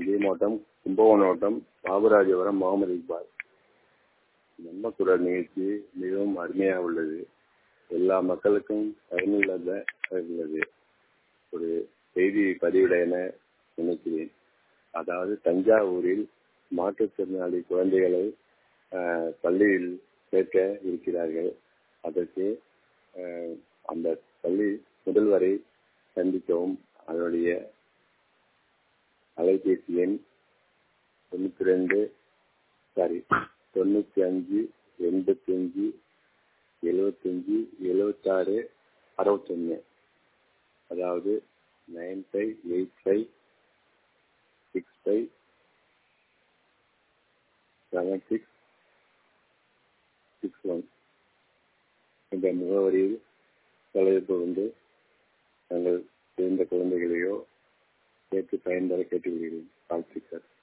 இதே மாவட்டம் கும்பகோணம் மாவட்டம் பாபராஜபுரம் முகமது இக்பால் நம்ம குரல் நிகழ்ச்சி மிகவும் அருமையாக உள்ளது எல்லா மக்களுக்கும் பயனுள்ளதாக உள்ளது ஒரு செய்தி பதிவிட என நினைக்கிறேன் அதாவது தஞ்சாவூரில் மாற்றுத்திறனாளி குழந்தைகளை ஆஹ், பள்ளியில் சேர்க்க இருக்கிறார்கள் அதற்கு ஆஹ், அந்த பள்ளி முதல்வரை சந்திக்கவும் அதனுடைய அலைபேசி எண் தொண்ணூற்றி ரெண்டு சாரி தொண்ணூற்றி அஞ்சு எண்பத்தி அஞ்சு எழுபத்தஞ்சு எழுபத்தாறு அறுபத்தொன்று அதாவது nine five eight five six five seven six six one இந்த முகவரியில் தொலைப்பு வந்து நாங்கள் சேர்ந்த குழந்தைகளையோ சேர்த்து பயன்பெற கேட்டுக்கொள்கிறேன் வாழ்த்துக்கள்